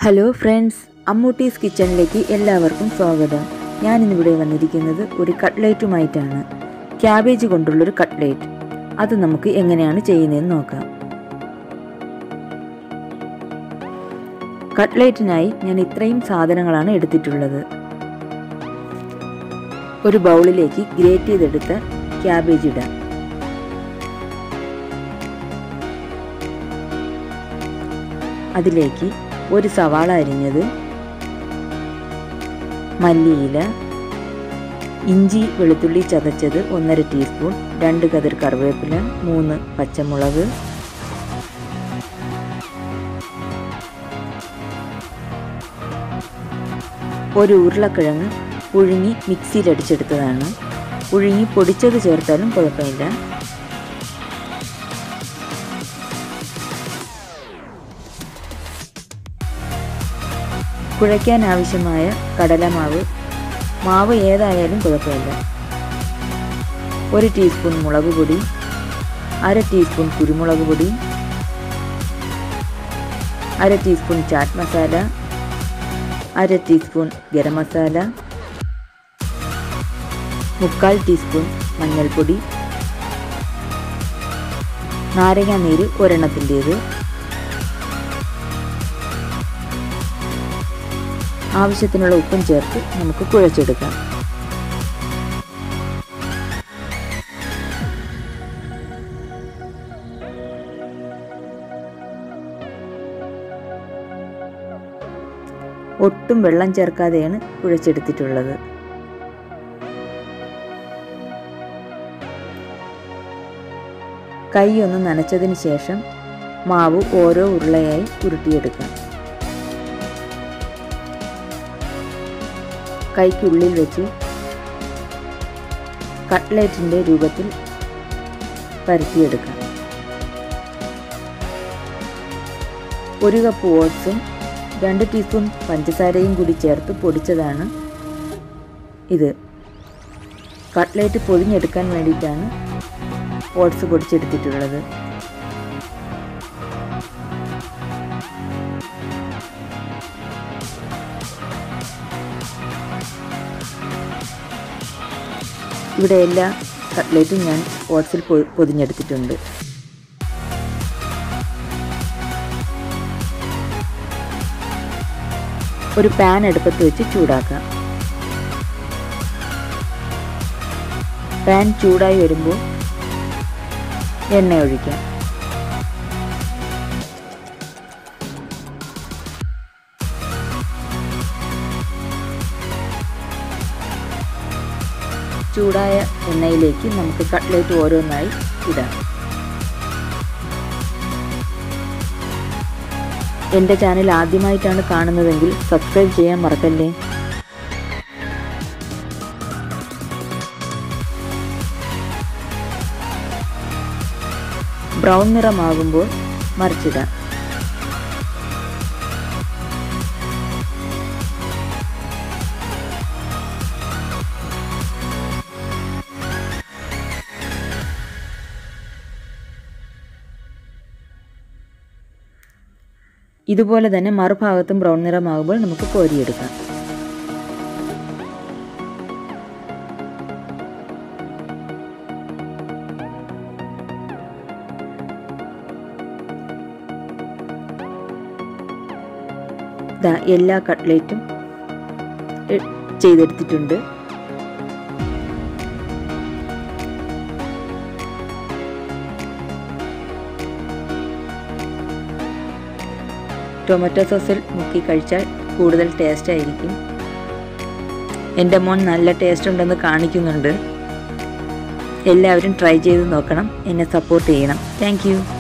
hello friends അമ്മൂട്ടീസ് കിച്ചണിലേക്ക് എല്ലാവർക്കും സ്വാഗതം ഞാനിന്നിവിടെ വന്നിരിക്കുന്നത് ഒരു കട്ട്ലേറ്റുമായിട്ടാണ് ക്യാബേജ് കൊണ്ടുള്ളൊരു കട്ട്ലേറ്റ് അത് നമുക്ക് എങ്ങനെയാണ് ചെയ്യുന്നതെന്ന് നോക്കാം കട്ട്ലേറ്റിനായി ഞാൻ ഇത്രയും സാധനങ്ങളാണ് എടുത്തിട്ടുള്ളത് ഒരു ബൗളിലേക്ക് ഗ്രേറ്റ് ചെയ്തെടുത്ത ക്യാബേജ് ഇടാം അതിലേക്ക് ഒരു സവാള അരിഞ്ഞത് മല്ലിയില ഇഞ്ചി വെളുത്തുള്ളി ചതച്ചത് ഒന്നര ടീസ്പൂൺ രണ്ട് കതിർ കറിവേപ്പില മൂന്ന് പച്ചമുളക് ഒരു ഉരുളക്കിഴങ്ങ് പുഴുങ്ങി മിക്സിയിൽ അടിച്ചെടുത്തതാണ് പുഴുങ്ങി പൊടിച്ചത് ചേർത്താലും കുഴപ്പമില്ല കുഴയ്ക്കാൻ ആവശ്യമായ കടലമാവ് മാവ് ഏതായാലും കുഴപ്പമില്ല ഒരു ടീസ്പൂൺ മുളക് പൊടി അര ടീസ്പൂൺ കുരുമുളക് പൊടി അര ടീസ്പൂൺ ചാറ്റ് മസാല അര ടീസ്പൂൺ ഗരം മസാല മുക്കാൽ ടീസ്പൂൺ മഞ്ഞൾപ്പൊടി നാരങ്ങ നീര് ഒരെണ്ണത്തിൻ്റേത് ആവശ്യത്തിനുള്ള ഉപ്പും ചേർത്ത് നമുക്ക് കുഴച്ചെടുക്കാം ഒട്ടും വെള്ളം ചേർക്കാതെയാണ് കുഴച്ചെടുത്തിട്ടുള്ളത് കൈ ഒന്ന് നനച്ചതിന് ശേഷം മാവ് ഓരോ ഉരുളയായി ഉരുട്ടിയെടുക്കാം കൈക്കുള്ളിൽ വെച്ച് കട്ട്ലേറ്റിൻ്റെ രൂപത്തിൽ പരത്തിയെടുക്കാം ഒരു കപ്പ് ഓട്സും രണ്ട് ടീസ്പൂൺ പഞ്ചസാരയും കൂടി ചേർത്ത് പൊടിച്ചതാണ് ഇത് കട്ട്ലേറ്റ് പൊതിഞ്ഞെടുക്കാൻ വേണ്ടിയിട്ടാണ് ഓട്സ് പൊടിച്ചെടുത്തിട്ടുള്ളത് ഇവിടെ എല്ലാ കട്ട്ലേറ്റും ഞാൻ ഓട്സിൽ പൊതിഞ്ഞെടുത്തിട്ടുണ്ട് ഒരു പാൻ അടുപ്പത്ത് വെച്ച് ചൂടാക്കാം പാൻ ചൂടായി വരുമ്പോൾ എണ്ണ ഒഴിക്കാം ചൂടായ എണ്ണയിലേക്ക് നമുക്ക് കട്ട്ലേറ്റ് ഓരോന്നായി ഇടാം എൻ്റെ ചാനൽ ആദ്യമായിട്ടാണ് കാണുന്നതെങ്കിൽ സബ്സ്ക്രൈബ് ചെയ്യാൻ മറക്കല്ലേ ബ്രൗൺ നിറമാകുമ്പോൾ മറിച്ചിടാം ഇതുപോലെ തന്നെ മറുഭാഗത്തും ബ്രൗൺ നിറമാകുമ്പോൾ നമുക്ക് കോരിയെടുക്കാം ദാ എല്ലാ കട്ട്ലേറ്റും ചെയ്തെടുത്തിട്ടുണ്ട് ടൊമാറ്റോ സോസിൽ മുക്കി കഴിച്ചാൽ കൂടുതൽ ടേസ്റ്റ് ആയിരിക്കും എൻ്റെ മോൻ നല്ല ടേസ്റ്റ് ഉണ്ടെന്ന് കാണിക്കുന്നുണ്ട് എല്ലാവരും ട്രൈ ചെയ്ത് നോക്കണം എന്നെ സപ്പോർട്ട് ചെയ്യണം താങ്ക്